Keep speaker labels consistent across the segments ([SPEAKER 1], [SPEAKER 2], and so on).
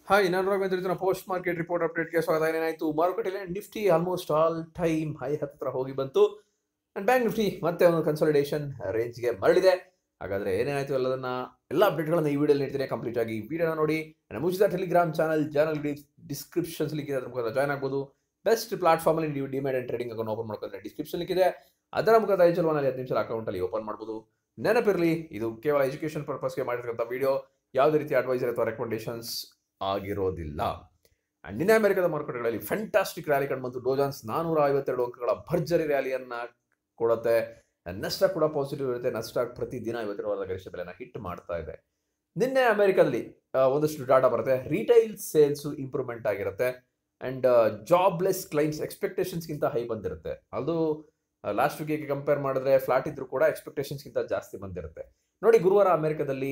[SPEAKER 1] hi ನಾನು Raghavendra post market report ಅಪ್ಡೇಟ್ಗೆ ಸ್ವಾಗತ ಏನಾಯಿತು ಮಾರುಕಟ್ಟೆಯಲ್ಲಿ Nifty almost all time high ಹತ್ತಿರ ಹೋಗಿ ಬಂತು ಆ್ಯಂಡ್ ಬ್ಯಾಂಕ್ ನಿಫ್ಟಿ ಮತ್ತೆ ಒಂದು ಕನ್ಸಾಲಿಡೇಷನ್ ರೇಂಜ್ಗೆ ಮರಳಿದೆ ಹಾಗಾದರೆ ಏನೇನಾಯಿತು ಎಲ್ಲದನ್ನ ಎಲ್ಲ ಅಪ್ಡೇಟ್ಗಳನ್ನು ಈ ವಿಡಿಯೋಲಿ ನೀಡ್ತೀನಿ ಕಂಪ್ಲೀಟ್ ಆಗಿ ವಿಡಿಯೋನ ನೋಡಿ ನನ್ನ ಮುಗಿದ Telegram channel channel descriptions link ಇದೆ ಅದ್ರ ಮುಖಾಂತರ ಜಾಯ್ನ್ ಆಗ್ಬೋದು ಬೆಸ್ಟ್ ಪ್ಲಾಟ್ಫಾರ್ಮಲ್ಲಿ ನೀವು demat and trading account open ಮಾಡ್ಕೊಂಡ್ರೆ ಡಿಸ್ಕ್ರಿಪ್ಷನ್ ಲಿಂಕ್ ಇದೆ ಅದರ ಮುಖಾಂತರ ಐಚಲ್ ಒನ್ ಅಲ್ಲಿ ಹತ್ತು ನಿಮಿಷ ಅಕೌಂಟಲ್ಲಿ ಓಪನ್ ಮಾಡ್ಬೋದು ನೆನಪಿರಲಿ ಇದು ಕೇವಲ ಎಜುಕೇಷನ್ ಪರ್ಪಸ್ಗೆ ಮಾಡಿರ್ತಕ್ಕಂಥ ವಿಡಿಯೋ ಯಾವುದೇ ರೀತಿ ಅಡ್ವೈಸರ್ ಅಥವಾ ರೆಕಮೆಂಡೇಶನ್ಸ್ ಆಗಿರೋದಿಲ್ಲ ಅಂಡ್ ನಿನ್ನೆ ಅಮೆರಿಕದ ಮಾರುಕಟ್ಟೆಗಳಲ್ಲಿ ಫ್ಯಾಂಟಾಸ್ಟಿಕ್ ರ್ಯಾಲಿ ಕಂಡುಬಂತು ಡೋಜಾನ್ಸ್ ನಾನೂರ ಐವತ್ತೆರಡು ಅಂಕಗಳ ಭರ್ಜರಿ ರ್ಯಾಲಿಯನ್ನ ಕೊಡುತ್ತೆ ನಷ್ಟ ಕೂಡ ಪಾಸಿಟಿವ್ ಇರುತ್ತೆ ನಷ್ಟ ಪ್ರತಿ ದಿನ ಐವತ್ತೆರಡು ವಾರದ ಗರಿಷ್ಠ ಬೆಲೆನ ಹಿಟ್ ಮಾಡ್ತಾ ಇದೆ ನಿನ್ನೆ ಅಮೆರಿಕದಲ್ಲಿ ಆ, ಒಂದಷ್ಟು ಡಾಟಾ ಬರುತ್ತೆ ರಿಟೈಲ್ ಸೇಲ್ಸ್ ಇಂಪ್ರೂವ್ಮೆಂಟ್ ಆಗಿರುತ್ತೆ ಅಂಡ್ ಜಾಬ್ಲೆಸ್ ಕ್ಲೈಮ್ಸ್ ಎಕ್ಸ್ಪೆಕ್ಟೇಷನ್ಸ್ಗಿಂತ ಹೈ ಬಂದಿರುತ್ತೆ ಅದು ಲಾಸ್ಟ್ ವೀಕಿಗೆ ಕಂಪೇರ್ ಮಾಡಿದ್ರೆ ಫ್ಲಾಟ್ ಇದ್ರೂ ಕೂಡ ಎಕ್ಸ್ಪೆಕ್ಟೇಷನ್ಸ್ಗಿಂತ ಜಾಸ್ತಿ ಬಂದಿರುತ್ತೆ ನೋಡಿ ಗುರುವಾರ ಅಮೆರಿಕದಲ್ಲಿ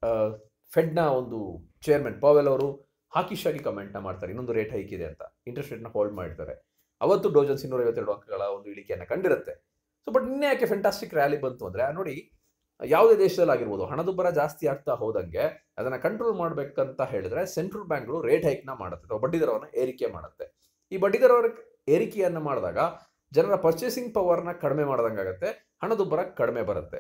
[SPEAKER 1] ಫೆಡ್ನ ಒಂದು ಚೇರ್ಮನ್ ಪವೆಲ್ ಅವರು ಹಾಕಿಶ್ ಆಗಿ ಕಮೆಂಟ್ನ ಮಾಡ್ತಾರೆ ಇನ್ನೊಂದು ರೇಟ್ ಹೈಕ್ ಇದೆ ಅಂತ ಇಂಟ್ರೆಸ್ಟ್ ರೇಟ್ನ ಹೋಲ್ಡ್ ಮಾಡಿರ್ತಾರೆ ಅವತ್ತು ಡೋಜನ್ಸ್ ಇನ್ನೂರ ಐವತ್ತೆರಡು ಅಂಕಗಳ ಒಂದು ಇಳಿಕೆಯನ್ನು ಕಂಡಿರುತ್ತೆ ಸೊ ಬಟ್ ನಿನ್ನೆ ಯಾಕೆ ಫೆಂಟಾಸ್ಟಿಕ್ ರ್ಯಾಲಿ ಬಂತು ಅಂದರೆ ನೋಡಿ ಯಾವುದೇ ದೇಶದಲ್ಲಿ ಆಗಿರ್ಬೋದು ಹಣದುಬ್ಬರ ಜಾಸ್ತಿ ಆಗ್ತಾ ಹೋದಂಗೆ ಅದನ್ನ ಕಂಟ್ರೋಲ್ ಮಾಡ್ಬೇಕಂತ ಹೇಳಿದ್ರೆ ಸೆಂಟ್ರಲ್ ಬ್ಯಾಂಕ್ಗಳು ರೇಟ್ ಹೈಕ್ನ ಮಾಡುತ್ತೆ ಅಥವಾ ಬಡ್ಡಿ ದರವನ್ನು ಏರಿಕೆ ಮಾಡುತ್ತೆ ಈ ಬಡ್ಡಿ ದರ ಏರಿಕೆಯನ್ನು ಮಾಡಿದಾಗ ಜನರ ಪರ್ಚೇಸಿಂಗ್ ಪವರ್ನ ಕಡಿಮೆ ಮಾಡ್ದಂಗಾಗತ್ತೆ ಹಣದುಬ್ಬರ ಕಡಿಮೆ ಬರುತ್ತೆ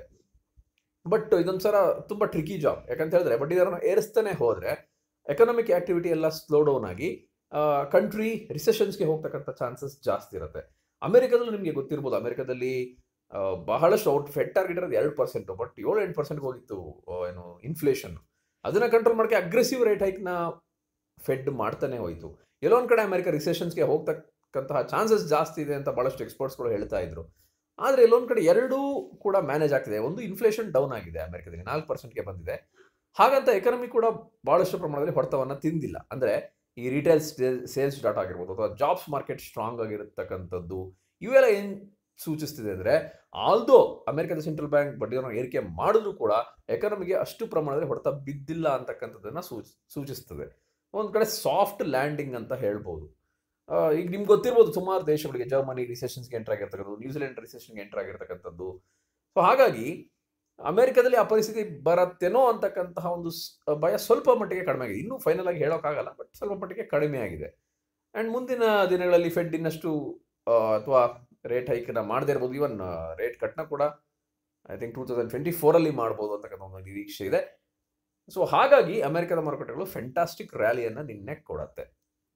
[SPEAKER 1] ಬಟ್ ಇದೊಂದ್ಸಲ ತುಂಬ ಟ್ರಿಕಿ ಜಾಬ್ ಯಾಕಂತ ಹೇಳಿದ್ರೆ ಬಡ್ಡಿ ದರನ ಏರಿಸ್ತಾನೆ ಹೋದ್ರೆ ಎಕನಾಮಿಕ್ ಆಕ್ಟಿವಿಟಿ ಎಲ್ಲ ಸ್ಲೋ ಡೌನ್ ಆಗಿ ಕಂಟ್ರಿ ರಿಸೆಷನ್ಸ್ಗೆ ಹೋಗ್ತಕ್ಕಂಥ ಚಾನ್ಸಸ್ ಜಾಸ್ತಿ ಇರುತ್ತೆ ಅಮೆರಿಕದಲ್ಲೂ ನಿಮಗೆ ಗೊತ್ತಿರ್ಬೋದು ಅಮೆರಿಕದಲ್ಲಿ ಆ, ಬಹಳಷ್ಟು ಔಟ್ ಫೆಡ್ ಟಾರ್ಗೆಟ್ ಇರೋದು ಎರಡು ಪರ್ಸೆಂಟ್ ಬಟ್ ಏಳು ಎಂಟು ಪರ್ಸೆಂಟ್ಗೆ ಹೋಗಿತ್ತು ಆ, ಏನು ಇನ್ಫ್ಲೇಷನ್ ಅದನ್ನ ಕಂಟ್ರೋಲ್ ಮಾಡೋಕ್ಕೆ ಅಗ್ರೆಸಿವ್ ರೇಟ್ ಹೈಕ್ನ ಫೆಡ್ ಮಾಡ್ತಾನೆ ಹೋಯಿತು ಎಲ್ಲೋ ಒಂದು ಕಡೆ ಅಮೆರಿಕ ರಿಸೆಷನ್ಸ್ಗೆ ಹೋಗ್ತಕ್ಕಂತಹ ಚಾನ್ಸಸ್ ಜಾಸ್ತಿ ಇದೆ ಅಂತ ಬಹಳಷ್ಟು ಎಕ್ಸ್ಪರ್ಟ್ಸ್ಗಳು ಹೇಳ್ತಾ ಇದ್ರು ಆದರೆ ಎಲ್ಲೊಂದು ಕಡೆ ಎರಡೂ ಕೂಡ ಮ್ಯಾನೇಜ್ ಆಗ್ತಿದೆ ಒಂದು ಇನ್ಫ್ಲೇಷನ್ ಡೌನ್ ಆಗಿದೆ ಅಮೆರಿಕದಲ್ಲಿ ನಾಲ್ಕು ಪರ್ಸೆಂಟ್ಗೆ ಬಂದಿದೆ ಹಾಗಂತ ಎಕನಾಮಿ ಕೂಡ ಬಹಳಷ್ಟು ಪ್ರಮಾಣದಲ್ಲಿ ಹೊಡೆತವನ್ನು ತಿಂದಿಲ್ಲ ಅಂದರೆ ಈ ರಿಟೇಲ್ ಸೇಲ್ಸ್ ಡಾಟಾ ಆಗಿರ್ಬೋದು ಅಥವಾ ಜಾಬ್ಸ್ ಮಾರ್ಕೆಟ್ ಸ್ಟ್ರಾಂಗ್ ಆಗಿರತಕ್ಕಂಥದ್ದು ಇವೆಲ್ಲ ಏನು ಸೂಚಿಸ್ತಿದೆ ಅಂದರೆ ಆಲ್ದೋ ಅಮೆರಿಕದ ಸೆಂಟ್ರಲ್ ಬ್ಯಾಂಕ್ ಬಡ್ಡಿಯನ್ನು ಏರಿಕೆ ಮಾಡಿದ್ರು ಕೂಡ ಎಕನಾಮಿಗೆ ಅಷ್ಟು ಪ್ರಮಾಣದಲ್ಲಿ ಹೊಡೆತ ಬಿದ್ದಿಲ್ಲ ಅಂತಕ್ಕಂಥದ್ದನ್ನ ಸೂಚಿ ಸೂಚಿಸ್ತದೆ ಒಂದು ಕಡೆ ಸಾಫ್ಟ್ ಲ್ಯಾಂಡಿಂಗ್ ಅಂತ ಹೇಳ್ಬೋದು ಆ, ಈಗ ನಿಮ್ಗೆ ಗೊತ್ತಿರ್ಬೋದು ಸುಮಾರು ದೇಶಗಳಿಗೆ ಜರ್ಮನಿ ರಿಸೆಷನ್ಸ್ಗೆ ಎಂಟರ್ ಆಗಿರ್ತಕ್ಕಂಥದ್ದು ನ್ಯೂಜಿಲೆಂಡ್ ರಿಸೆಷನ್ಗೆ ಎಂಟರ್ ಆಗಿರ್ತಕ್ಕಂಥದ್ದು ಸೊ ಹಾಗಾಗಿ ಅಮೆರಿಕದಲ್ಲಿ ಆ ಪರಿಸ್ಥಿತಿ ಬರತ್ತೇನೋ ಅಂತಕ್ಕಂತಹ ಒಂದು ಸ್- ಭಯ ಸ್ವಲ್ಪ ಮಟ್ಟಿಗೆ ಕಡಿಮೆ ಆಗಿದೆ ಇನ್ನೂ ಫೈನಲ್ ಆಗಿ ಹೇಳೋಕ್ಕಾಗಲ್ಲ ಬಟ್ ಸ್ವಲ್ಪ ಮಟ್ಟಿಗೆ ಕಡಿಮೆ ಆಗಿದೆ ಆ್ಯಂಡ್ ಮುಂದಿನ ದಿನಗಳಲ್ಲಿ ಫೆಡ್ ಇನ್ನಷ್ಟು ಅಥವಾ ರೇಟ್ ಹೈಕ್ನ ಮಾಡದೇ ಇರ್ಬೋದು ಇವನ್ ರೇಟ್ ಕಟ್ನ ಕೂಡ I think two thousand twenty ಫೋರಲ್ಲಿ ಮಾಡ್ಬೋದು ಅಂತಕ್ಕಂಥ ಒಂದು ನಿರೀಕ್ಷೆ ಇದೆ ಸೊ ಹಾಗಾಗಿ ಅಮೆರಿಕದ ಮಾರುಕಟ್ಟೆಗಳು ಫೆಂಟಾಸ್ಟಿಕ್ ರ್ಯಾಲಿಯನ್ನು ನಿನ್ನೆ ಕೊಡುತ್ತೆ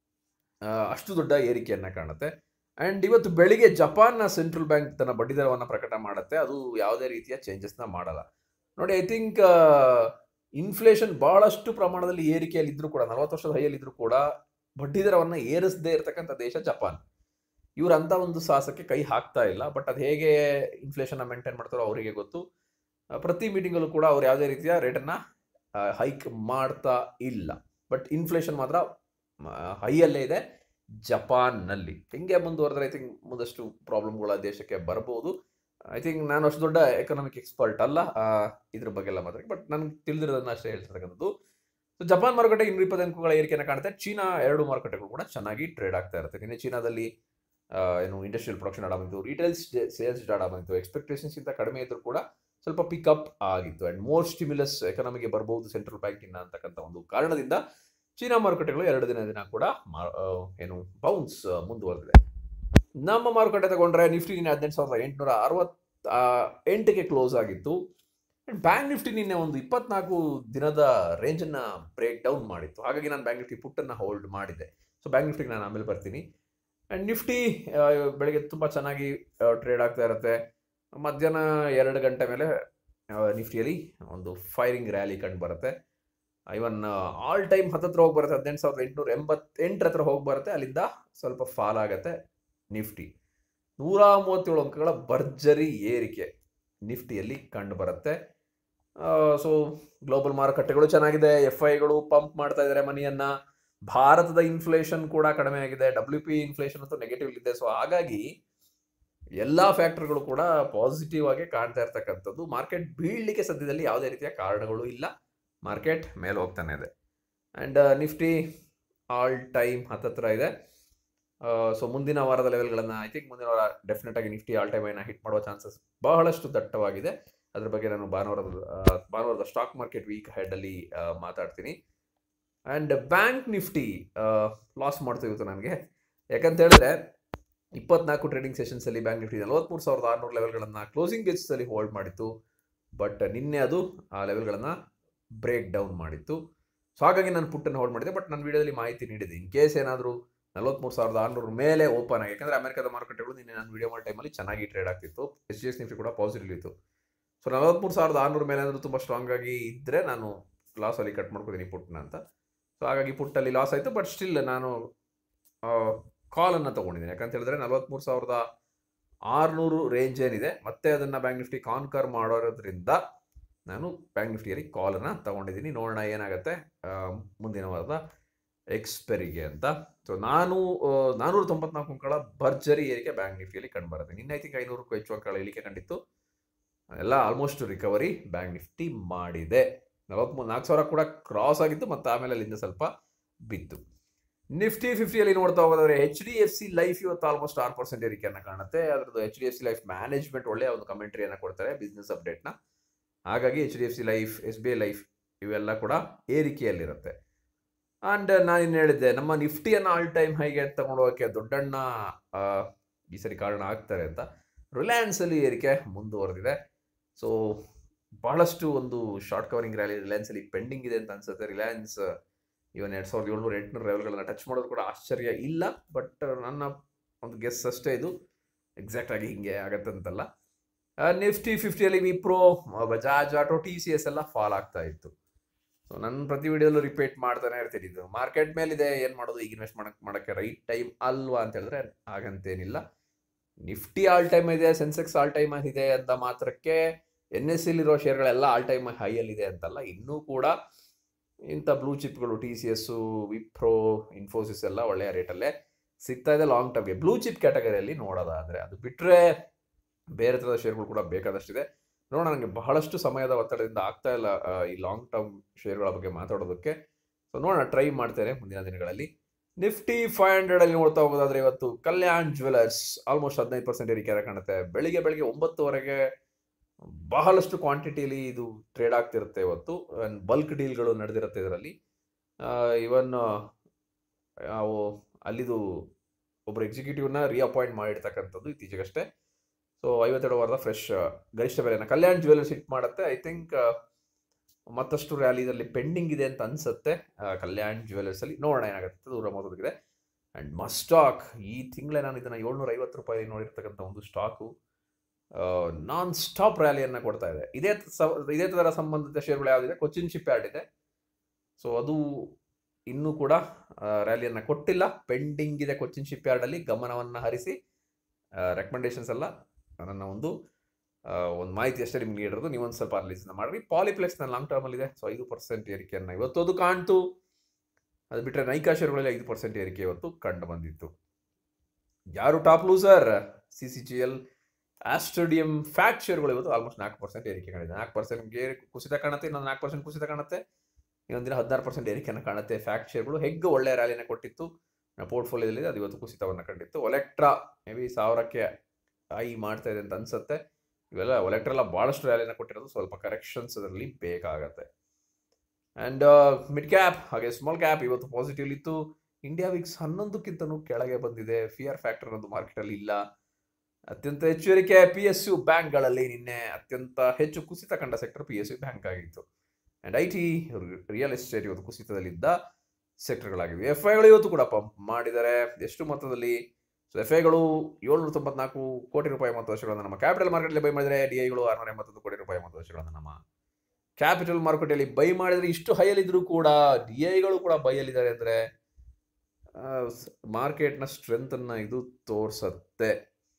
[SPEAKER 1] ಆ, ಅಷ್ಟು ದೊಡ್ಡ ಏರಿಕೆಯನ್ನು ಕಾಣುತ್ತೆ ಆ್ಯಂಡ್ ಇವತ್ತು ಬೆಳಿಗ್ಗೆ ಜಪಾನ್ನ ಸೆಂಟ್ರಲ್ ಬ್ಯಾಂಕ್ ತನ್ನ ಬಡ್ಡಿ ದರವನ್ನು ಪ್ರಕಟ ಮಾಡುತ್ತೆ ಅದು ಯಾವುದೇ ರೀತಿಯ ಚೇಂಜಸ್ನ ಮಾಡಲ್ಲ ನೋಡಿ ಐ ಥಿಂಕ್ ಇನ್ಫ್ಲೇಷನ್ ಬಹಳಷ್ಟು ಪ್ರಮಾಣದಲ್ಲಿ ಏರಿಕೆಯಲ್ಲಿ ಇದ್ರೂ ಕೂಡ ನಲವತ್ತು ವರ್ಷದ ಹೈಯಲ್ಲಿ ಇದ್ರೂ ಕೂಡ ಬಡ್ಡಿ ದರವನ್ನು ಏರಿಸದೇ ಇರತಕ್ಕಂಥ ದೇಶ ಜಪಾನ್ ಇವ್ರು ಅಂತ ಒಂದು ಸಾಹಸಕ್ಕೆ ಕೈ ಹಾಕ್ತಾ ಇಲ್ಲ ಬಟ್ ಅದು ಹೇಗೆ ಇನ್ಫ್ಲೇಷನ್ ಮೇಂಟೈನ್ ಮಾಡ್ತಾರೋ ಅವರಿಗೆ ಗೊತ್ತು ಆ, ಪ್ರತಿ ಮೀಟಿಂಗಲ್ಲೂ ಕೂಡ ಅವ್ರು ಯಾವುದೇ ರೀತಿಯ ರೇಟನ್ನು ಹೈಕ್ ಮಾಡ್ತಾ ಇಲ್ಲ ಬಟ್ ಇನ್ಫ್ಲೇಷನ್ ಮಾತ್ರ ಹೈಯಲ್ಲೇ ಇದೆ ಜಪಾನ್ನಲ್ಲಿ ಹಿಂಗೆ ಮುಂದುವರೆದ್ರೆ ಐ ಥಿಂಕ್ ಮುಂದಷ್ಟು ಪ್ರಾಬ್ಲಮ್ಗಳು ಆ ದೇಶಕ್ಕೆ ಬರ್ಬೋದು ಐ ಥಿಂಕ್ ನಾನು ಅಷ್ಟು ದೊಡ್ಡ ಎಕನಾಮಿಕ್ ಎಕ್ಸ್ಪರ್ಟ್ ಅಲ್ಲ ಆ, ಇದ್ರ ಬಗ್ಗೆ ಎಲ್ಲ ಮಾತ್ರ ಬಟ್ ನನಗೆ ತಿಳಿದಿರೋದನ್ನ ಅಷ್ಟೇ ಹೇಳ್ತಿರ್ತಕ್ಕಂಥದ್ದು ಸೊ ಜಪಾನ್ ಮಾರುಕಟ್ಟೆ ಇನ್ನೂರ ಇಪ್ಪತ್ತು ಅಂಕಗಳ ಏರಿಕೆಯನ್ನು ಕಾಣುತ್ತೆ ಚೀನಾ ಎರಡು ಮಾರುಕಟ್ಟೆಗಳು ಕೂಡ ಚೆನ್ನಾಗಿ ಟ್ರೇಡ್ ಆಗ್ತಾ ಇರುತ್ತೆ ನಿನ್ನೆ ಚೀನಾದಲ್ಲಿ ಆ, ಏನು ಇಂಡಸ್ಟ್ರಿಯಲ್ ಪ್ರೊಡಕ್ಷನ್ ಡಾಟಾ ಬಂತು ರಿಟೇಲ್ ಸೇಲ್ಸ್ ಡಾಟಾ ಬಂತು ಎಕ್ಸ್ಪೆಕ್ಟೇಷನ್ಸ್ಗಿಂತ ಕಡಿಮೆ ಇದ್ರೂ ಕೂಡ ಸ್ವಲ್ಪ ಪಿಕಪ್ ಆಗಿತ್ತು ಆ್ಯಂಡ್ ಮೋರ್ ಸ್ಟಿಮ್ಯುಲಸ್ ಎಕನಾಮಿಗೆ ಬರ್ಬೋದು ಸೆಂಟ್ರಲ್ ಬ್ಯಾಂಕಿನ ಅಂತಕ್ಕಂಥ ಒಂದು ಕಾರಣದಿಂದ ಚೀನಾ ಮಾರುಕಟ್ಟೆಗಳು ಎರಡು ದಿನ ದಿನ ಕೂಡ ಮಾ- ಆ, ಏನು ಬೌನ್ಸ್ ಮುಂದುವರೆದಿದೆ ನಮ್ಮ ಮಾರುಕಟ್ಟೆ ತಗೊಂಡ್ರೆ ನಿಫ್ಟಿ ನಿನ್ನೆ ಹದಿನೆಂಟು ಸಾವಿರದ ಎಂಟುನೂರ ಅರವತ್ತ ಎಂಟಕ್ಕೆ ಕ್ಲೋಸ್ ಆಗಿತ್ತು ಬ್ಯಾಂಕ್ ನಿಫ್ಟಿ ನಿನ್ನೆ ಒಂದು ಇಪ್ಪತ್ನಾಲ್ಕು ದಿನದ ರೇಂಜನ್ನು ಬ್ರೇಕ್ ಡೌನ್ ಮಾಡಿತ್ತು ಹಾಗಾಗಿ ನಾನು ಬ್ಯಾಂಕ್ ನಿಫ್ಟಿ ಪುಟ್ಟನ್ನು ಹೋಲ್ಡ್ ಮಾಡಿದ್ದೆ ಸೊ ಬ್ಯಾಂಕ್ ನಿಫ್ಟಿಗೆ ನಾನು ಆಮೇಲೆ ಬರ್ತೀನಿ ಆ್ಯಂಡ್ ನಿಫ್ಟಿ ಆ, ಬೆಳಗ್ಗೆ ತುಂಬ ಚೆನ್ನಾಗಿ ಟ್ರೇಡ್ ಆಗ್ತಾ ಇರುತ್ತೆ ಮಧ್ಯಾಹ್ನ ಎರಡು ಗಂಟೆ ಮೇಲೆ ಆ, ನಿಫ್ಟಿಯಲ್ಲಿ ಒಂದು ಫೈರಿಂಗ್ ರ್ಯಾಲಿ ಕಂಡು ಬರುತ್ತೆ ಇವನ್ ಆಲ್ ಟೈಮ್ ಹತ್ತತ್ರ ಹೋಗಿ ಬರುತ್ತೆ ಹದಿನೆಂಟು ಸಾವಿರದ ಎಂಟುನೂರ ಎಂಬತ್ತೆಂಟರ ಹತ್ರ ಹೋಗಿ ಬರುತ್ತೆ ಅಲ್ಲಿಂದ ಸ್ವಲ್ಪ ಫಾಲ್ ಆಗುತ್ತೆ ನಿಫ್ಟಿ ನೂರ ಮೂವತ್ತೇಳು ಅಂಕಗಳ ಭರ್ಜರಿ ಏರಿಕೆ ನಿಫ್ಟಿಯಲ್ಲಿ ಕಂಡು ಬರುತ್ತೆ ಸೊ ಗ್ಲೋಬಲ್ ಮಾರುಕಟ್ಟೆಗಳು ಚೆನ್ನಾಗಿದೆ ಎಫ್ ಐಗಳು ಪಂಪ್ ಮಾಡ್ತಾ ಇದ್ದಾರೆ ಮನಿಯನ್ನ ಭಾರತದ ಇನ್ಫ್ಲೇಷನ್ ಕೂಡ ಕಡಿಮೆ ಆಗಿದೆ ಡಬ್ಲ್ಯೂ ಪಿ ಇನ್ಫ್ಲೇಷನ್ ಅಂತೂ ನೆಗೆಟಿವ್ ಇದೆ ಸೊ ಹಾಗಾಗಿ ಎಲ್ಲ ಫ್ಯಾಕ್ಟರ್ಗಳು ಕೂಡ ಪಾಸಿಟಿವ್ ಆಗಿ ಕಾಣ್ತಾ ಇರ್ತಕ್ಕಂಥದ್ದು ಮಾರ್ಕೆಟ್ ಬೀಳಲಿಕ್ಕೆ ಸದ್ಯದಲ್ಲಿ ಯಾವುದೇ ರೀತಿಯ ಕಾರಣಗಳು ಇಲ್ಲ ಮಾರ್ಕೆಟ್ ಮೇಲೆ ಹೋಗ್ತಾನೆ ಇದೆ ಆ್ಯಂಡ್ ನಿಫ್ಟಿ ಆಲ್ ಟೈಮ್ ಹತ್ತತ್ರ ಇದೆ ಸೊ ಮುಂದಿನ ವಾರದ ಲೆವೆಲ್ಗಳನ್ನು ಐ ಥಿಂಕ್ ಮುಂದಿನ ವಾರ ಡೆಫಿನೆಟ್ ಆಗಿ ನಿಫ್ಟಿ ಆಲ್ ಟೈಮ್ ಅನ್ನು ಹಿಟ್ ಮಾಡುವ ಚಾನ್ಸಸ್ ಬಹಳಷ್ಟು ದಟ್ಟವಾಗಿದೆ ಅದ್ರ ಬಗ್ಗೆ ನಾನು ಭಾನುವಾರದ ಆ, ಭಾನುವಾರದ ಸ್ಟಾಕ್ ಮಾರ್ಕೆಟ್ ವೀಕ್ ಹೆಡ್ ಅಲ್ಲಿ ಆ, ಮಾತಾಡ್ತೀನಿ ಆ್ಯಂಡ್ ಬ್ಯಾಂಕ್ ನಿಫ್ಟಿ ಲಾಸ್ ಮಾಡ್ತಾ ಇವತ್ತು ನನಗೆ ಯಾಕಂತ ಹೇಳಿದ್ರೆ ಇಪ್ಪತ್ನಾಲ್ಕು ಟ್ರೇಡಿಂಗ್ ಸೆಷನ್ಸಲ್ಲಿ ಬ್ಯಾಂಕ್ ನಿಫ್ಟಿ ನಲವತ್ತ್ಮೂರು ಸಾವಿರದ ಆರುನೂರು ಲೆವೆಲ್ಗಳನ್ನು ಕ್ಲೋಸಿಂಗ್ ಬೇಸಿಸಲ್ಲಿ ಹೋಲ್ಡ್ ಮಾಡಿತ್ತು ಬಟ್ ನಿನ್ನೆ ಅದು ಆ ಲೆವೆಲ್ಗಳನ್ನು ಬ್ರೇಕ್ ಡೌನ್ ಮಾಡಿತ್ತು ಸೊ ಹಾಗಾಗಿ ನಾನು ಪುಟ್ಟನ್ನು ಹೋಲ್ಡ್ ಮಾಡಿದೆ ಬಟ್ ನನ್ನ ವಿಡಿಯೋದಲ್ಲಿ ಮಾಹಿತಿ ನೀಡಿದೆ ಇನ್ ಕೇಸ್ ಏನಾದರೂ ನಲವತ್ತ್ಮೂರು ಸಾವಿರದ ಆರುನೂರು ಮೇಲೆ ಓಪನ್ ಆಗಿ ಯಾಕಂದರೆ ಅಮೆರಿಕದ ಮಾರುಕಟ್ಟೆಗಳು ನಿನ್ನೆ ನಾನು ವಿಡಿಯೋ ಮಾಡೋ ಟೈಮಲ್ಲಿ ಚೆನ್ನಾಗಿ ಟ್ರೇಡ್ ಆಗ್ತಿತ್ತು ಎಸ್ ಜಿ ಎಸ್ ನಿಫ್ಟಿ ಕೂಡ ಪಾಸಿಟಿವ್ ಇತ್ತು ಸೊ ನಲವತ್ತ್ಮೂರು ಸಾವಿರದ ಆರುನೂರು ಮೇಲೆ ಏನಾದರೂ ತುಂಬ ಸ್ಟ್ರಾಂಗ್ ಆಗಿ ಇದ್ದರೆ ನಾನು ಲಾಸಲ್ಲಿ ಕಟ್ ಮಾಡ್ಕೊತೀನಿ ಪುಟ್ಟನ ಅಂತ ಸೊ ಹಾಗಾಗಿ ಪುಟ್ಟಲ್ಲಿ ಲಾಸ್ ಆಯಿತು ಬಟ್ ಸ್ಟಿಲ್ ನಾನು ಕಾಲನ್ನು ತೊಗೊಂಡಿದ್ದೀನಿ ಯಾಕಂತ ಹೇಳಿದ್ರೆ ನಲವತ್ತ್ಮೂರು ಸಾವಿರದ ಆರುನೂರು ರೇಂಜ್ ಏನಿದೆ ಮತ್ತೆ ಅದನ್ನು ಬ್ಯಾಂಕ್ ನಿಫ್ಟಿ ಕಾನ್ಕರ್ ಮಾಡೋದ್ರಿಂದ ನಾನು ಬ್ಯಾಂಕ್ ನಿಫ್ಟಿಯಲ್ಲಿ ಕಾಲನ್ನು ತೊಗೊಂಡಿದ್ದೀನಿ ನೋಡೋಣ ಏನಾಗುತ್ತೆ ಆ, ಮುಂದಿನ ವಾರದ ಎಕ್ಸ್ಪೆರಿಗೆ ಅಂತ ಸೊ ನಾನು ಆ, ನಾನೂರ ತೊಂಬತ್ನಾಲ್ಕು ಅಂಕಗಳ ಭರ್ಜರಿ ಏರಿಕೆ ಬ್ಯಾಂಕ್ ನಿಫ್ಟಿಯಲ್ಲಿ ಕಂಡುಬರುತ್ತೆ ನಿನ್ನೆ ಐ ತಿಂಕ್ ಐನೂರಕ್ಕೂ ಹೆಚ್ಚು ಅಂಕಗಳ ಇಳಿಕೆ ಕಂಡಿತ್ತು ಎಲ್ಲ ಆಲ್ಮೋಸ್ಟ್ ರಿಕವರಿ ಬ್ಯಾಂಕ್ ನಿಫ್ಟಿ ಮಾಡಿದೆ ನಲವತ್ಮೂರು ನಾಲ್ಕು ಸಾವಿರ ಕೂಡ ಕ್ರಾಸ್ ಆಗಿತ್ತು ಮತ್ತು ಆಮೇಲೆ ಅಲ್ಲಿಂದ ಸ್ವಲ್ಪ ಬಿತ್ತು ನಿಫ್ಟಿ ಫಿಫ್ಟಿಯಲ್ಲಿ ನೋಡ್ತಾ ಹೋಗೋದಾದ್ರೆ H D F C life ಇವತ್ತು ಆಲ್ಮೋಸ್ಟ್ ಆರು ಪರ್ಸೆಂಟ್ ಏರಿಕೆಯನ್ನು ಕಾಣುತ್ತೆ ಅದರದ್ದು H D F C life management ಒಳ್ಳೆಯ ಒಂದು ಕಮೆಂಟ್ರಿಯನ್ನು ಕೊಡ್ತಾರೆ ಬಿಸ್ನೆಸ್ ಅಪ್ಡೇಟ್ನ ಹಾಗಾಗಿ H D F C life S B I life ಇವೆಲ್ಲ ಕೂಡ ಏರಿಕೆಯಲ್ಲಿರುತ್ತೆ ಆ್ಯಂಡ್ ನಾನು ಇನ್ನು ಹೇಳಿದ್ದೆ ನಮ್ಮ ನಿಫ್ಟಿಯನ್ನು ಆಲ್ ಟೈಮ್ ಹೈಗೆ ತಗೊಂಡು ಹೋಗೋಕ್ಕೆ ದೊಡ್ಡಣ್ಣ ಆ, ಈ ಸರಿ ಕಾರಣ ಆಗ್ತಾರೆ ಅಂತ ರಿಲಯನ್ಸಲ್ಲಿ ಏರಿಕೆ ಮುಂದುವರೆದಿದೆ ಸೊ ಬಹಳಷ್ಟು ಒಂದು ಶಾರ್ಟ್ ಕವರಿಂಗ್ ರ್ಯಾಲಿ ರಿಲಯನ್ಸಲ್ಲಿ ಪೆಂಡಿಂಗ್ ಇದೆ ಅಂತ ಅನ್ಸುತ್ತೆ ರಿಲಯನ್ಸ್ ಇವನ್ ಎರಡು ಸಾವಿರದ ಏಳ್ನೂರ ಎಂಟುನೂರು ಲೆವೆಲ್ಗಳನ್ನ ಟಚ್ ಮಾಡೋದು ಕೂಡ ಆಶ್ಚರ್ಯ ಇಲ್ಲ ಬಟ್ ನನ್ನ ಒಂದು ಗೆಸ್ ಅಷ್ಟೇ ಇದು ಎಕ್ಸಾಕ್ಟ್ ಆಗಿ ಹಿಂಗೆ ಆಗತ್ತಂತಲ್ಲ ನಿಫ್ಟಿ ಫಿಫ್ಟಿಯಲ್ಲಿ Wipro Bajaj auto T C S ಎಲ್ಲ ಫಾಲ್ ಆಗ್ತಾ ಇತ್ತು ಸೊ ನನ್ನ ಪ್ರತಿ ವಿಡಿಯೋಲ್ಲೂ ರಿಪೀಟ್ ಮಾಡ್ತಾನೆ ಇರ್ತೀನಿ ಇದು ಮಾರ್ಕೆಟ್ ಮೇಲಿದೆ ಏನು ಮಾಡೋದು ಈಗ ಇನ್ವೆಸ್ಟ್ ಮಾಡಕ್ಕೆ ಮಾಡೋಕ್ಕೆ ರೈಟ್ ಟೈಮ್ ಅಲ್ವಾ ಅಂತ ಹೇಳಿದ್ರೆ ಹಾಗಂತೇನಿಲ್ಲ ನಿಫ್ಟಿ ಆಲ್ ಟೈಮ್ ಇದೆ ಸೆನ್ಸೆಕ್ಸ್ ಆಲ್ ಟೈಮ್ ಇದೆ ಅಂತ ಮಾತ್ರಕ್ಕೆ ಎನ್ ಎಸ್ ಇರೋ ಶೇರ್ಗಳೆಲ್ಲ ಆಲ್ ಟೈಮ್ ಹೈಯಲ್ಲಿದೆ ಅಂತಲ್ಲ ಇನ್ನೂ ಕೂಡ ಇಂಥ ಬ್ಲೂ ಚಿಪ್ಗಳು T C S Wipro Infosys ಎಲ್ಲ ಒಳ್ಳೆಯ ರೇಟಲ್ಲೇ ಸಿಗ್ತಾ ಇದೆ ಲಾಂಗ್ ಟರ್ಮ್ಗೆ ಬ್ಲೂ ಚಿಪ್ ಕ್ಯಾಟಗರಿಯಲ್ಲಿ ನೋಡೋದಾದರೆ ಅದು ಬಿಟ್ಟರೆ ಬೇರೆ ಥರದ ಶೇರ್ಗಳು ಕೂಡ ಬೇಕಾದಷ್ಟಿದೆ ನೋಡೋಣ ನನಗೆ ಬಹಳಷ್ಟು ಸಮಯದ ಒತ್ತಡದಿಂದ ಆಗ್ತಾ ಇಲ್ಲ ಆ, ಈ ಲಾಂಗ್ ಟರ್ಮ್ ಶೇರ್ಗಳ ಬಗ್ಗೆ ಮಾತಾಡೋದಕ್ಕೆ ಸೊ ನೋಡೋಣ ಟ್ರೈ ಮಾಡ್ತೇನೆ ಮುಂದಿನ ದಿನಗಳಲ್ಲಿ ನಿಫ್ಟಿ ಫೈವ್ ಹಂಡ್ರೆಡ್ ಅಲ್ಲಿ ನೋಡ್ತಾ ಹೋಗೋದಾದ್ರೆ ಇವತ್ತು ಕಲ್ಯಾಣ್ ಜ್ಯುವೆಲರ್ಸ್ ಆಲ್ಮೋಸ್ಟ್ ಹದಿನೈದು ಪರ್ಸೆಂಟ್ ಏರಿಕೆ ಕಾಣುತ್ತೆ ಬೆಳಿಗ್ಗೆ ಬೆಳಿಗ್ಗೆ ಒಂಬತ್ತುವರೆಗೆ ಬಹಳಷ್ಟು ಕ್ವಾಂಟಿಟಿಲಿ ಇದು ಟ್ರೇಡ್ ಆಗ್ತಿರುತ್ತೆ ಇವತ್ತು ಬಲ್ಕ್ ಡೀಲ್ಗಳು ನಡೆದಿರುತ್ತೆ ಇದರಲ್ಲಿ ಇವನ್ ಅವು ಅಲ್ಲಿದು ಒಬ್ಬರು ಎಕ್ಸಿಕ್ಯೂಟಿವ್ನ ರೀಅಪಾಯಿಂಟ್ ಮಾಡಿರ್ತಕ್ಕಂಥದ್ದು ಇತ್ತೀಚೆಗಷ್ಟೇ ಸೊ ಐವತ್ತೆರಡು ವಾರದ ಫ್ರೆಶ್ ಗರಿಷ್ಠ ಬೆಲೆನ ಕಲ್ಯಾಣ್ ಜ್ಯುವೆಲರ್ಸ್ ಹಿಟ್ ಮಾಡುತ್ತೆ ಐ ಥಿಂಕ್ ಮತ್ತಷ್ಟು ರ್ಯಾಲಿ ಇದರಲ್ಲಿ ಪೆಂಡಿಂಗ್ ಇದೆ ಅಂತ ಅನ್ಸುತ್ತೆ ಆ, ಕಲ್ಯಾಣ್ ಜ್ಯುವೆಲರ್ಸ್ ಅಲ್ಲಿ ನೋಡೋಣ ಏನಾಗುತ್ತೆ ದೂರ ಮೊದಲಿಗಿದೆ ಅಂಡ್ ಮಸ್ಟಾಕ್ ಈ ತಿಂಗಳೇ ನಾನು ಇದನ್ನ ಏಳ್ನೂರ ಐವತ್ತು ರೂಪಾಯಿ ನೋಡಿರ್ತಕ್ಕಂಥ ಒಂದು ಸ್ಟಾಕು ನಾನ್ ಸ್ಟಾಪ್ ರ್ಯಾಲಿಯನ್ನು ಕೊಡ್ತಾ ಇದೆ ಇದೇ ಸ- ಇದೇ ಥರ ಸಂಬಂಧಿತ ಶೇರ್ಗಳು ಯಾವುದಿದೆ ಕೊಚ್ಚಿನ್ ಶಿಪ್ ಯಾರ್ಡ್ ಇದೆ ಸೊ ಅದು ಇನ್ನೂ ಕೂಡ ರ್ಯಾಲಿಯನ್ನು ಕೊಟ್ಟಿಲ್ಲ ಪೆಂಡಿಂಗ್ ಇದೆ ಕೊಚ್ಚಿನ್ ಶಿಪ್ ಯಾರ್ಡಲ್ಲಿ ಗಮನವನ್ನು ಹರಿಸಿ ರೆಕಮೆಂಡೇಶನ್ಸ್ ಎಲ್ಲ ನನ್ನ ಒಂದು ಆ, ಒಂದು ಮಾಹಿತಿ ಅಷ್ಟೇ ನಿಮ್ಗೆ ನೀಡಿರೋದು ನೀವೊಂದು ಸ್ವಲ್ಪ ಅನಲಿಸ್ನ ಮಾಡ್ರಿ ಪಾಲಿಪ್ಲೆಕ್ಸ್ ನನ್ನ ಲಾಂಗ್ ಟರ್ಮಲ್ಲಿ ಇದೆ ಸೊ ಐದು ಪರ್ಸೆಂಟ್ ಏರಿಕೆಯನ್ನು ಇವತ್ತು ಅದು ಕಾಣ್ತು ಅದು ಬಿಟ್ಟರೆ ನೈಕಾ ಶೇರ್ಗಳಲ್ಲಿ ಐದು ಪರ್ಸೆಂಟ್ ಏರಿಕೆ ಇವತ್ತು ಕಂಡು ಬಂದಿತ್ತು ಯಾರು top loser C C G L ಆಸ್ಟೋಡಿಯಂ ಫ್ಯಾಕ್ಟ್ ಶೇರ್ಗಳು ಇವತ್ತು ಆಲ್ಮೋಸ್ಟ್ ನಾಲ್ಕು ಪರ್ಸೆಂಟ್ ಏರಿಕೆ ಕಾಣಿದೆ ನಾಲ್ಕು ಪರ್ಸೆಂಟ್ಗೆ ಕುಸಿತ ಕಾಣುತ್ತೆ ಇನ್ನೊಂದು ನಾಲ್ಕು ಪರ್ಸೆಂಟ್ ಕುಸಿತ ಕಾಣುತ್ತೆ ಇನ್ನೊಂದಿನ ಹದಿನಾರು ಪರ್ಸೆಂಟ್ ಏರಿಕೆಯನ್ನು ಕಾಣುತ್ತೆ ಫ್ಯಾಕ್ಟ್ ಶೇರ್ಗಳು ಹೆಗ್ ಒಳ್ಳೆಯ ರ್ಯಾಲಿನ ಕೊಟ್ಟಿತ್ತು ಪೋರ್ಟ್ಫೋಲಿಯೋದಲ್ಲಿ ಅದು ಇವತ್ತು ಕುಸಿತವನ್ನು ಕಂಡಿತ್ತು ಒಲೆಕ್ಟ್ರಾ ಮೇ ಬಿ ಸಾವಿರಕ್ಕೆ ಐ ಮಾಡ್ತಾ ಇದೆ ಅಂತ ಅನ್ಸುತ್ತೆ ಇವೆಲ್ಲ ಒಲೆಕ್ಟ್ರಾ ಎಲ್ಲ ಭಾಳಷ್ಟು ರ್ಯಾಲಿನ ಕೊಟ್ಟಿರೋದು ಸ್ವಲ್ಪ ಕರೆಕ್ಷನ್ಸ್ ಅದರಲ್ಲಿ ಬೇಕಾಗತ್ತೆ ಆ್ಯಂಡ್ ಮಿಡ್ ಕ್ಯಾಪ್ ಹಾಗೆ ಸ್ಮಾಲ್ ಕ್ಯಾಪ್ ಇವತ್ತು ಪಾಸಿಟಿವ್ ಇತ್ತು ಇಂಡಿಯಾ ವಿಕ್ಸ್ ಹನ್ನೊಂದಕ್ಕಿಂತನೂ ಕೆಳಗೆ ಬಂದಿದೆ ಫಿಯರ್ ಫ್ಯಾಕ್ಟರ್ ಅನ್ನೋದು ಮಾರ್ಕೆಟಲ್ಲಿ ಇಲ್ಲ ಅತ್ಯಂತ ಹೆಚ್ಚು ಏರಿಕೆ ಪಿ ಎಸ್ ಯು ಬ್ಯಾಂಕ್ಗಳಲ್ಲಿ ನಿನ್ನೆ ಅತ್ಯಂತ ಹೆಚ್ಚು ಕುಸಿತ ಕಂಡ sector P S U bank ಆಗಿತ್ತು and I T real estate ಇವತ್ತು ಕುಸಿತದಲ್ಲಿದ್ದ ಸೆಕ್ಟರ್ಗಳಾಗಿವೆ ಎಫ್ ಐಗಳು ಇವತ್ತು ಕೂಡ ಪಂಪ್ ಮಾಡಿದ್ದಾರೆ ಎಷ್ಟು ಮೊತ್ತದಲ್ಲಿ ಸೊ ಎಫ್ ಐಗಳು ಏಳ್ನೂರ ತೊಂಬತ್ನಾಲ್ಕು ಕೋಟಿ ರೂಪಾಯಿ ಮೊತ್ತ ವರ್ಷಗಳನ್ನು ನಮ್ಮ ಕ್ಯಾಪಿಟಲ್ ಮಾರ್ಕೆಟಲ್ಲಿ ಬೈ ಮಾಡಿದರೆ ಡಿ ಐಗಳು ಆರುನೂರ ಎಂಬತ್ತೊಂದು ಕೋಟಿ ರೂಪಾಯಿ ಮೊತ್ತ ವರ್ಷಗಳನ್ನು ನಮ್ಮ ಕ್ಯಾಪಿಟಲ್ ಮಾರುಕಟ್ಟೆಯಲ್ಲಿ ಬೈ ಮಾಡಿದರೆ ಇಷ್ಟು ಹೈಯಲ್ಲಿದ್ದರೂ ಕೂಡ ಡಿ ಐಗಳು ಕೂಡ ಬೈಯಲ್ಲಿದ್ದಾರೆ ಅಂದರೆ ಮಾರ್ಕೆಟ್ನ ಸ್ಟ್ರೆಂತನ್ನು ಇದು ತೋರಿಸತ್ತೆ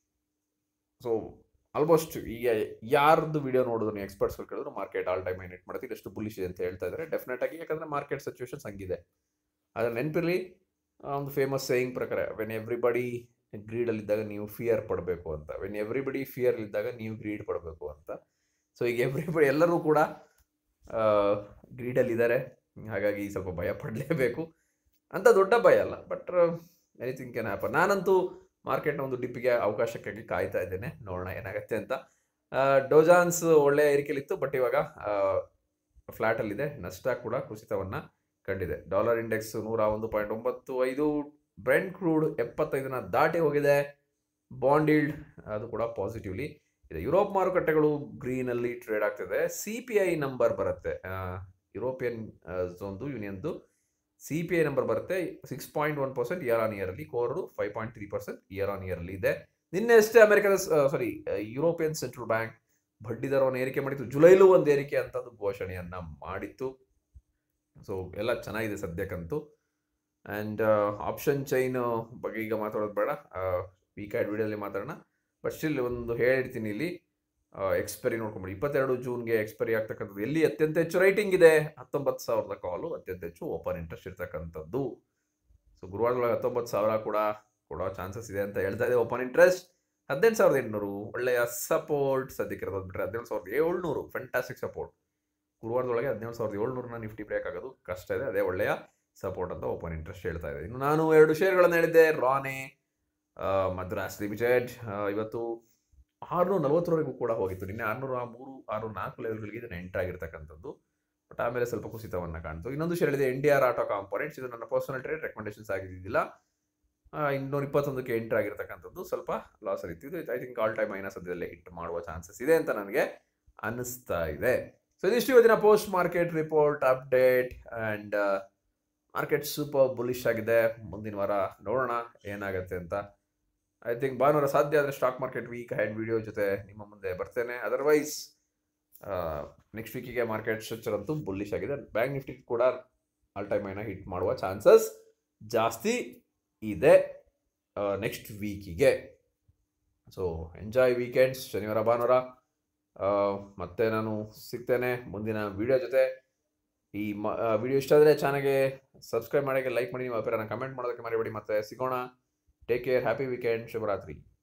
[SPEAKER 1] ಸೊ ಆಲ್ಮೋಸ್ಟ್ ಈಗ ಯಾರ್ದು ವಿಡಿಯೋ ನೋಡಿದ್ರು ನೀವು ಎಕ್ಸ್ಪರ್ಟ್ಸ್ಗಳು ಕೇಳಿದ್ರು ಮಾರ್ಕೆಟ್ ಆಲ್ ಟೈಮ್ ಹೈನೆಟ್ ಮಾಡುತ್ತೆ ಎಷ್ಟು ಬುಲಿಶ್ ಇದೆ ಅಂತ ಹೇಳ್ತಾ ಇದ್ದಾರೆ ಡೆಫಿನೆಟ್ ಆಗಿ ಯಾಕಂದ್ರೆ ಮಾರ್ಕೆಟ್ ಸಿಚುವೇಶನ್ಸ್ ಹಂಗಿದೆ ಅದ್ರ ನೆನಪಿರಲಿ ಒಂದು ಫೇಮಸ್ ಸೇಯಿಂಗ್ ಪ್ರಕಾರ ವೆನ್ ಎವ್ರಿಬಡಿ ಗ್ರೀಡಲ್ಲಿದ್ದಾಗ ನೀವು ಫಿಯರ್ ಪಡಬೇಕು ಅಂತ ವೆನ್ ಎವ್ರಿಬಡಿ ಫಿಯರ್ಲಿದ್ದಾಗ ನೀವು ಗ್ರೀಡ್ ಪಡಬೇಕು ಅಂತ ಸೊ ಈಗ ಎವ್ರಿಬಡಿ ಎಲ್ಲರೂ ಕೂಡ ಗ್ರೀಡಲ್ಲಿದ್ದಾರೆ ಹಾಗಾಗಿ ಸ್ವಲ್ಪ ಭಯ ಪಡಲೇಬೇಕು ಅಂತ ದೊಡ್ಡ ಭಯ ಅಲ್ಲ ಬಟ್ ಎನಿಥಿಂಗ್ ಕ್ಯಾನ್ ಹ್ಯಾಪನ್ ನಾನಂತೂ ಮಾರ್ಕೆಟ್ನ ಒಂದು ಡಿಪ್ಪಿಗೆ ಅವಕಾಶಕ್ಕಾಗಿ ಕಾಯ್ತಾ ಇದ್ದೇನೆ ನೋಡೋಣ ಏನಾಗುತ್ತೆ ಅಂತ ಡೋಜಾನ್ಸ್ ಒಳ್ಳೆಯ ಏರಿಕೆಲಿತ್ತು ಬಟ್ ಇವಾಗ ಫ್ಲಾಟಲ್ಲಿದೆ ನಷ್ಟ ಕೂಡ ಕುಸಿತವನ್ನು ಕಂಡಿದೆ ಡಾಲರ್ ಇಂಡೆಕ್ಸ್ ನೂರ ಒಂದು ಪಾಯಿಂಟ್ ಒಂಬತ್ತು ಐದು ಬ್ರೆಂಡ್ ಕ್ರೂಡ್ ಎಪ್ಪತ್ತೈದನ್ನ ದಾಟಿ ಹೋಗಿದೆ ಬಾಂಡ್ ಈಲ್ಡ್ ಅದು ಕೂಡ ಪಾಸಿಟಿವ್ಲಿ ಇದೆ ಯುರೋಪ್ ಮಾರುಕಟ್ಟೆಗಳು ಗ್ರೀನಲ್ಲಿ ಟ್ರೇಡ್ ಆಗ್ತಿದೆ ಸಿ ಪಿ ಐ ನಂಬರ್ ಬರುತ್ತೆ ಯುರೋಪಿಯನ್ ಝೋನ್ದು ಯೂನಿಯನ್ದು ಸಿ ಪಿ ಐ ನಂಬರ್ ಬರುತ್ತೆ six point one percent year on year ಅಲ್ಲಿ ಕೋರ್ದು five point three percent year on year ಅಲ್ಲಿ ಇದೆ ನಿನ್ನೆ ಅಷ್ಟೇ ಅಮೆರಿಕದ ಸಾರಿ ಯುರೋಪಿಯನ್ ಸೆಂಟ್ರಲ್ ಬ್ಯಾಂಕ್ ಬಡ್ಡಿ ದರವನ್ನು ಏರಿಕೆ ಮಾಡಿತ್ತು ಜುಲೈಲೂ ಒಂದು ಏರಿಕೆ ಅಂತದ್ದು ಘೋಷಣೆಯನ್ನ ಮಾಡಿತ್ತು ಸೊ ಎಲ್ಲ ಚೆನ್ನಾಗಿದೆ ಸದ್ಯಕ್ಕಂತೂ ಆ್ಯಂಡ್ ಆಪ್ಷನ್ ಚೈನ್ ಬಗ್ಗೆ ಈಗ ಮಾತಾಡೋದು ಬೇಡ ವೀಕ್ ಆ್ಯಡ್ ವಿಡಿಯೋದಲ್ಲಿ ಮಾತಾಡೋಣ ಬಟ್ ಸ್ಟಿಲ್ ಒಂದು ಹೇಳಿರ್ತೀನಿ ಇಲ್ಲಿ ಎಕ್ಸ್ಪೈರಿ ನೋಡ್ಕೊಂಬಿಡಿ ಇಪ್ಪತ್ತೆರಡು ಜೂನ್ಗೆ ಎಕ್ಸ್ಪೈರಿ ಆಗ್ತಕ್ಕಂಥದ್ದು ಎಲ್ಲಿ ಅತ್ಯಂತ ಹೆಚ್ಚು ರೈಟಿಂಗ್ ಇದೆ ಹತ್ತೊಂಬತ್ತು ಸಾವಿರದ ಕಾಲು ಅತ್ಯಂತ ಹೆಚ್ಚು ಓಪನ್ ಇಂಟ್ರೆಸ್ಟ್ ಇರ್ತಕ್ಕಂಥದ್ದು ಸೊ ಗುರುವಾರದೊಳಗೆ ಹತ್ತೊಂಬತ್ತು ಸಾವಿರ ಕೂಡ ಕೊಡೋ ಚಾನ್ಸಸ್ ಇದೆ ಅಂತ ಹೇಳ್ತಾ ಇದೆ ಓಪನ್ ಇಂಟ್ರೆಸ್ಟ್ ಹದಿನೆಂಟು ಸಾವಿರದ ಎಂಟುನೂರು ಒಳ್ಳೆಯ ಸಪೋರ್ಟ್ ಸದ್ಯಕ್ಕೆ ಇರೋದು ಬಿಟ್ಟರೆ ಹದಿನೇಳು ಸಾವಿರದ ಏಳ್ನೂರು ಫ್ಯಾಂಟಾಸ್ಟಿಕ್ ಸಪೋರ್ಟ್ ಗುರುವಾರದೊಳಗೆ ಹದಿನೇಳು ಸಾವಿರದ ಏಳ್ನೂರನ್ನ ನಿಫ್ಟಿ ಬ್ರೇಕ್ ಆಗೋದು ಕಷ್ಟ ಇದೆ ಅದೇ ಒಳ್ಳೆಯ ಸಪೋರ್ಟ್ ಅಂತ ಓಪನ್ ಇಂಟ್ರೆಸ್ಟ್ ಹೇಳ್ತಾ ಇದೆ ಇನ್ನು ನಾನು ಎರಡು ಶೇರ್ಗಳನ್ನು ಹೇಳಿದ್ದೆ ರಾನೆ ಆ, ಮದ್ರಾಸ್ ಲಿಮಿಟೆಡ್ ಆ, ಇವತ್ತು ಆರುನೂರ ನಲವತ್ತರವರೆಗೂ ಕೂಡ ಹೋಗಿತ್ತು ನಿನ್ನೆ ಆರುನೂರ ಮೂರು ಆರುನೂರ ನಾಲ್ಕು ಲೆವೆಲ್ಗಳಿಗೆ ಇದನ್ನು ಎಂಟರ್ ಆಗಿರ್ತಕ್ಕಂಥದ್ದು ಬಟ್ ಆಮೇಲೆ ಸ್ವಲ್ಪ ಕುಸಿತವನ್ನು ಕಾಣ್ತು ಇನ್ನೊಂದು ಶೇರ್ ಇದೆ N D R auto components ಇದು ನನ್ನ ಪರ್ಸನಲ್ ಟ್ರೇಡ್ ರೆಕಮೆಂಡೇಶನ್ಸ್ ಆಗಿದ್ದಿಲ್ಲ ಇನ್ನೂರ ಇಪ್ಪತ್ತೊಂದಕ್ಕೆ ಎಂಟರ್ ಆಗಿರ್ತಕ್ಕಂಥದ್ದು ಸ್ವಲ್ಪ ಲಾಸ್ ಆಗಿತ್ತು ಇದು I think all time minus ಸದ್ಯದಲ್ಲೇ ಹಿಟ್ ಮಾಡುವ ಚಾನ್ಸಸ್ ಇದೆ ಅಂತ ನನಗೆ ಅನ್ನಿಸ್ತಾ ಇದೆ ಸೊ ಇದಿಷ್ಟು ಇವತ್ತಿನ post market report update and market super bullish ಆಗಿದೆ ಮುಂದಿನ ವಾರ ನೋಡೋಣ ಏನಾಗುತ್ತೆ ಅಂತ ಐ ಥಿಂಕ್ ಭಾನುವಾರ ಸಾಧ್ಯ ಆದರೆ stock market week ahead video ಜೊತೆ ನಿಮ್ಮ ಮುಂದೆ ಬರ್ತೇನೆ ಅದರ್ವೈಸ್ ನೆಕ್ಸ್ಟ್ ವೀಕಿಗೆ ಮಾರ್ಕೆಟ್ ಸ್ಟ್ರಕ್ಚರ್ ಅಂತೂ ಬುಲ್ಲಿಶ್ ಆಗಿದೆ ಬ್ಯಾಂಕ್ ನಿಫ್ಟಿ ಕೂಡ ಆಲ್ ಟೈಮ್ ಐನ ಹಿಟ್ ಮಾಡುವ ಚಾನ್ಸಸ್ ಜಾಸ್ತಿ ಇದೆ ನೆಕ್ಸ್ಟ್ ವೀಕಿಗೆ ಸೊ ಎಂಜಾಯ್ ವೀಕೆಂಡ್ಸ್ ಶನಿವಾರ ಭಾನುವಾರ ಆ, ಮತ್ತೆ ನಾನು ಸಿಗ್ತೇನೆ ಮುಂದಿನ ವಿಡಿಯೋ ಜೊತೆ ಈ ಮ ವಿಡಿಯೋ ಇಷ್ಟ ಆದರೆ ಚಾನಲ್ಗೆ ಸಬ್ಸ್ಕ್ರೈಬ್ ಮಾಡೋಕ್ಕೆ ಲೈಕ್ ಮಾಡಿ ನಿಮ್ಮ ಅಭಿಪ್ರಾಯನ ಕಮೆಂಟ್ ಮಾಡೋದಕ್ಕೆ ಮರಿಬೇಡಿ ಮತ್ತೆ ಸಿಗೋಣ ಟೇಕ್ ಕೇರ್ ಹ್ಯಾಪಿ ವೀಕೆಂಡ್ ಶುಭರಾತ್ರಿ